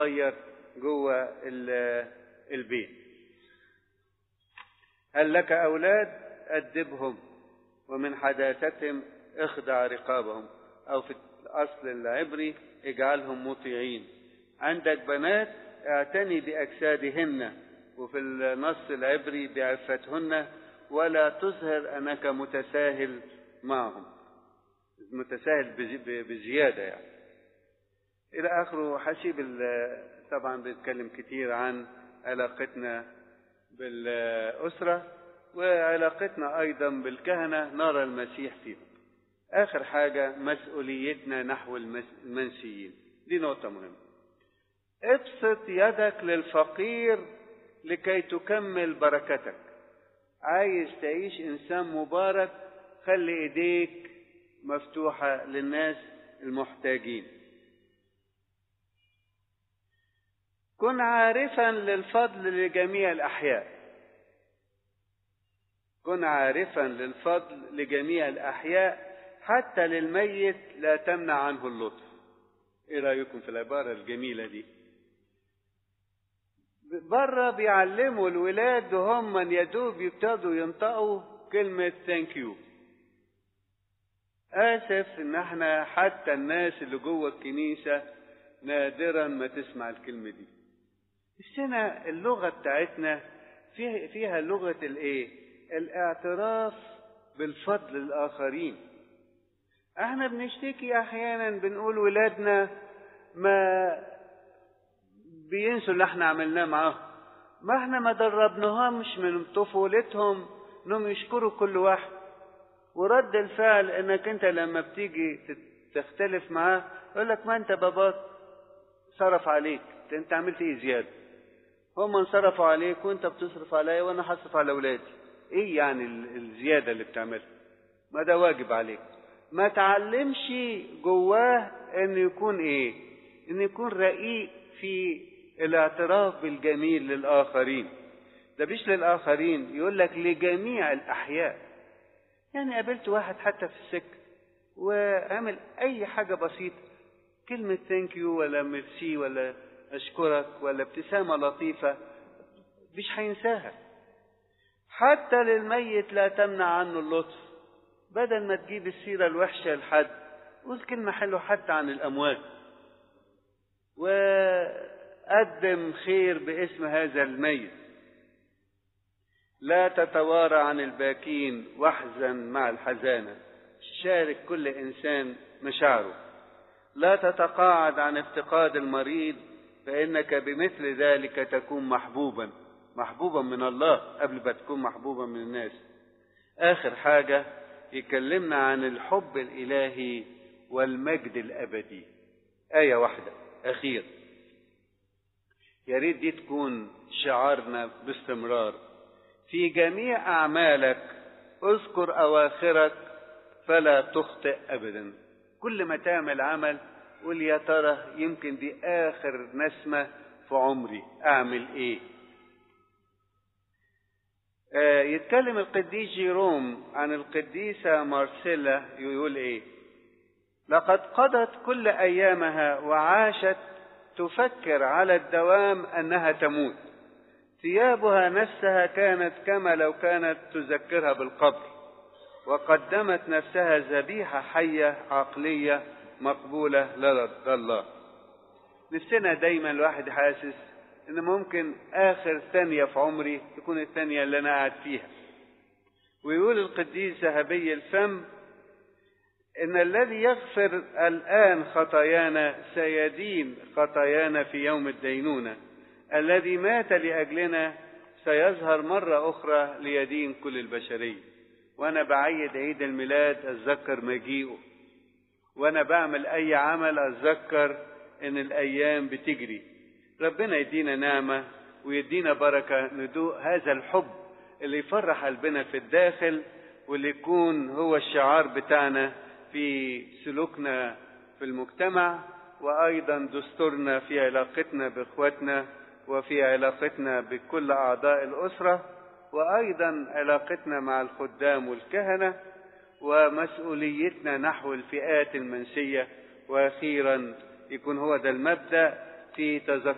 صغير جوه البيت هل لك أولاد أدبهم ومن حداثتهم اخضع رقابهم أو في الأصل العبري اجعلهم مطيعين عندك بنات اعتني بأجسادهن وفي النص العبري بعفتهن ولا تظهر أنك متساهل معهم متساهل بزيادة يعني إلى آخره حسيب طبعا بيتكلم كتير عن علاقتنا بالأسرة وعلاقتنا أيضا بالكهنة نرى المسيح فيهم آخر حاجة مسؤوليتنا نحو المنسيين دي نقطة مهمة ابسط يدك للفقير لكي تكمل بركتك عايز تعيش إنسان مبارك خلي إيديك مفتوحة للناس المحتاجين كن عارفا للفضل لجميع الأحياء كن عارفا للفضل لجميع الأحياء حتى للميت لا تمنع عنه اللطف ايه رايكم في العباره الجميله دي بره بيعلموا الولاد وهم من يدوب يبتدوا ينطقوا كلمه ثانك يو اسف ان احنا حتى الناس اللي جوه الكنيسه نادرا ما تسمع الكلمه دي السنة اللغة بتاعتنا فيها, فيها لغة الايه الاعتراف بالفضل الآخرين احنا بنشتكي احيانا بنقول ولادنا ما بينسوا اللي احنا عملناه معاهم ما احنا ما دربناهمش من طفولتهم انهم يشكروا كل واحد ورد الفعل انك انت لما بتيجي تختلف معاه يقول لك ما انت باباك صرف عليك انت عملت ايه زياده هم انصرفوا عليك وانت بتصرف عليا وانا هصرف على اولادي ايه يعني الزياده اللي بتعملها ما ده واجب عليك ما تعلمش جواه ان يكون ايه ان يكون رقيق في الاعتراف بالجميل للاخرين ده مش للاخرين يقول لك لجميع الاحياء يعني قابلت واحد حتى في السكه وعمل اي حاجه بسيطه كلمه ثانك يو ولا ميرسي ولا اشكرك ولا ابتسامه لطيفه مش هينساها حتى للميت لا تمنع عنه اللطف بدل ما تجيب السيرة الوحشة لحد قول كلمة حلوة حتى عن الأموات وقدم خير باسم هذا الميت لا تتوارى عن الباكين واحزن مع الحزانة شارك كل إنسان مشاعره لا تتقاعد عن افتقاد المريض فإنك بمثل ذلك تكون محبوبا محبوبا من الله قبل ما تكون محبوبا من الناس آخر حاجة يكلمنا عن الحب الإلهي والمجد الأبدي آية واحدة أخير يا ريت دي تكون شعارنا باستمرار في جميع أعمالك اذكر أواخرك فلا تخطئ أبدا كل ما تعمل عمل قول يا ترى يمكن دي آخر نسمة في عمري أعمل إيه آه يتكلم القديس جيروم عن القديسة مارسيلا يقول إيه لقد قضت كل أيامها وعاشت تفكر على الدوام أنها تموت ثيابها نفسها كانت كما لو كانت تذكرها بالقبر وقدمت نفسها ذبيحة حية عقلية مقبولة لدى الله نفسنا دايما الواحد حاسس ان ممكن اخر ثانية في عمري تكون الثانية اللي انا قاعد فيها ويقول القديس ذهبي الفم ان الذي يغفر الان خطايانا سيدين خطايانا في يوم الدينونة الذي مات لاجلنا سيظهر مرة اخرى ليدين كل البشرية وانا بعيد عيد الميلاد اتذكر مجيئه وانا بعمل اي عمل اتذكر ان الايام بتجري ربنا يدينا نعمة ويدينا بركة ندوق هذا الحب اللي يفرح قلبنا في الداخل واللي يكون هو الشعار بتاعنا في سلوكنا في المجتمع وأيضا دستورنا في علاقتنا بإخواتنا وفي علاقتنا بكل أعضاء الأسرة وأيضا علاقتنا مع الخدام والكهنة ومسؤوليتنا نحو الفئات المنسية وأخيرا يكون هو ده المبدأ في تذكر